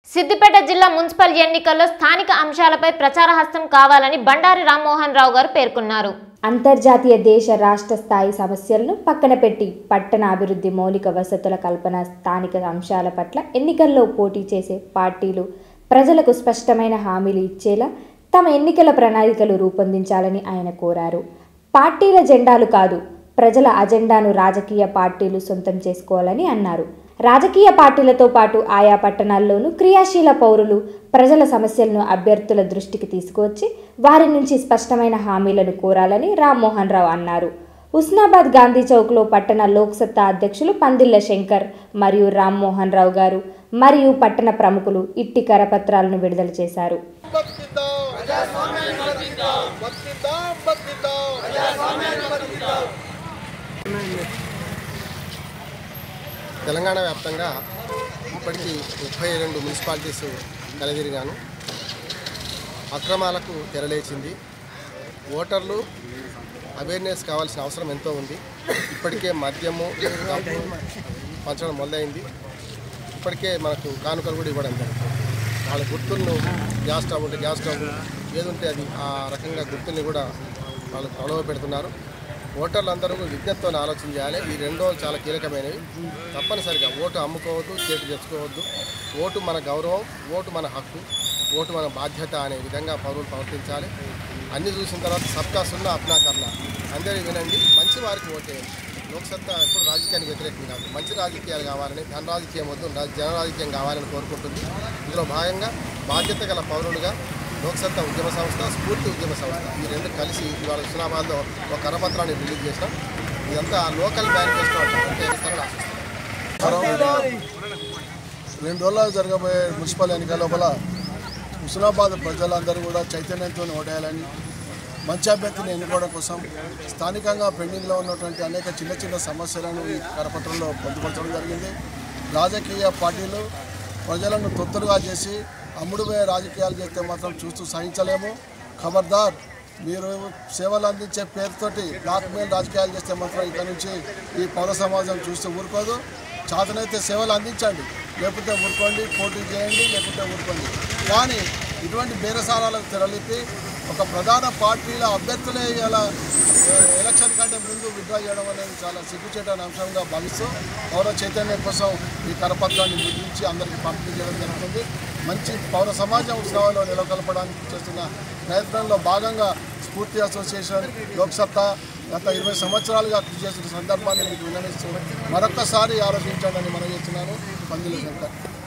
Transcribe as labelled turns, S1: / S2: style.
S1: సిద్దిపేట జిల్లా మున్సిపల్ ఎన్నికల్లో స్థానిక అంశాలపై ప్రచార హస్తం కావాలని బండారి రామ్మోహన్ రావు గారు పేర్కొన్నారు
S2: అంతర్జాతీయ దేశ రాష్ట్ర స్థాయి సమస్యలను పక్కన పెట్టి పట్టణ అభివృద్ధి మౌలిక వసతుల కల్పన స్థానిక అంశాల పట్ల ఎన్నికల్లో పోటీ చేసే పార్టీలు ప్రజలకు స్పష్టమైన హామీలు ఇచ్చేలా తమ ఎన్నికల ప్రణాళికలు రూపొందించాలని ఆయన కోరారు పార్టీల జెండాలు కాదు ప్రజల అజెండాను రాజకీయ పార్టీలు సొంతం చేసుకోవాలని అన్నారు రాజకీయ పార్టీలతో పాటు ఆయా పట్టణాల్లోనూ క్రియాశీల పౌరులు ప్రజల సమస్యలను అభ్యర్థుల దృష్టికి తీసుకువచ్చి వారి నుంచి స్పష్టమైన హామీలను కోరాలని రామ్మోహన్ రావు అన్నారు హుస్నాబాద్ గాంధీ చౌక్లో పట్టణ లోక్సత్తా అధ్యక్షులు పందిళ్ల శంకర్ మరియు రామ్మోహన్ రావు గారు మరియు పట్టణ ప్రముఖులు ఇట్టి కరపత్రాలను విడుదల చేశారు
S3: బతికిద్దాం బతికిద్దాం బతికిద్దాం తెలంగాణ వ్యాప్తంగా ఇప్పటికీ ముప్పై రెండు మున్సిపాలిటీస్ కలదిరిగాను అక్రమాలకు తెరలేచింది ఓటర్లు అవేర్నెస్ కావాల్సిన అవసరం ఎంతో ఉంది ఇప్పటికే మద్యము డబ్బు పంచడం మొదలైంది ఇప్పటికే మనకు కానుకలు కూడా ఇవ్వడం జరుగుతుంది వాళ్ళ గుర్తులను గ్యాస్ స్టవ్ ఉంటే గ్యాస్ స్టవ్ ఏది ఉంటే అది ఆ రకంగా గుర్తుల్ని కూడా వాళ్ళు ప్రలోభ పెడుతున్నారు ఓటర్లు అందరూ కూడా విజ్ఞతతో ఆలోచన చేయాలి ఈ రెండు రోజులు చాలా కీలకమైనవి తప్పనిసరిగా ఓటు అమ్ముకోవద్దు చేతి తెచ్చుకోవద్దు ఓటు మన గౌరవం ఓటు మన హక్కు ఓటు మన బాధ్యత అనే విధంగా పౌరులు ప్రవర్తించాలి అన్ని చూసిన తర్వాత సబ్కా సున్నా అప్నా కర్నా అందరూ వినండి మంచి వారికి ఓటేయండి లోక్సత్తా ఎప్పుడు రాజకీయానికి వ్యతిరేకం కాదు మంచి రాజకీయాలు కావాలని ధన రాజకీయం వద్దు రా- జన రాజకీయం కావాలని కోరుకుంటుంది ఇందులో భాగంగా బాధ్యత గల పౌరులుగా లోక్సత్తా ఉద్యమ సంస్థ స్ఫూర్తి ఉద్యమ సంస్థ ఈ రెండు కలిసి ఇవాళ హుస్నాబాద్లో ఒక కరపత్రాన్ని రిలీజ్ చేసినాం ఇదంతా లోకల్ మేనిఫెస్టో అంటారు అంటే ఇస్తారని ఆశిస్తున్నాం
S4: రెండు రోజులు జరగబోయే మున్సిపల్ ఎన్నికల లోపల హుస్నాబాద్ ప్రజలందరూ కూడా చైతన్యంతో ఓటేయాలని మంచి అభ్యర్థిని ఎన్నుకోవడం కోసం స్థానికంగా పెండింగ్లో ఉన్నటువంటి అనేక చిన్న చిన్న సమస్యలను ఈ కరపత్రంలో పొందుపరచడం జరిగింది రాజకీయ పార్టీలు ప్రజలను తొత్తులుగా చేసి అమ్ముడుపోయే రాజకీయాలు చేస్తే మాత్రం చూస్తూ సహించలేము ఖబర్దార్ మీరు సేవలు అందించే పేరుతోటి బ్లాక్ మెయిల్ రాజకీయాలు చేస్తే మాత్రం ఇక్కడ నుంచి ఈ పౌర సమాజం చూస్తూ ఊరుకోదు చేతనైతే సేవలు అందించండి లేకపోతే ఊరుకోండి పోటీ చేయండి లేకపోతే ఊరుకోండి కానీ ఇటువంటి బేరసారాలకు తెరలిపి ఒక ప్రధాన పార్టీల అభ్యర్థులే ఇలా ఎలక్షన్ కంటే ముందు విడ్డ్రా చేయడం అనేది చాలా సిగ్గుచేటని అంశంగా భావిస్తూ పౌర చైతన్యం కోసం ఈ కరపత్రాన్ని ముద్రించి అందరికీ పంపిణీ చేయడం జరుగుతుంది మంచి పౌర సమాజం ఉత్సవాల్లో నెలకొల్పడానికి చేస్తున్న ప్రయత్నంలో భాగంగా స్ఫూర్తి అసోసియేషన్ లోక్సత్తా గత ఇరవై సంవత్సరాలుగా కృషి చేస్తున్న సందర్భాన్ని మీకు విన్నవిస్తూ మరొక్కసారి ఆలోచించండి అని మనం చేస్తున్నాను పందిల శంకర్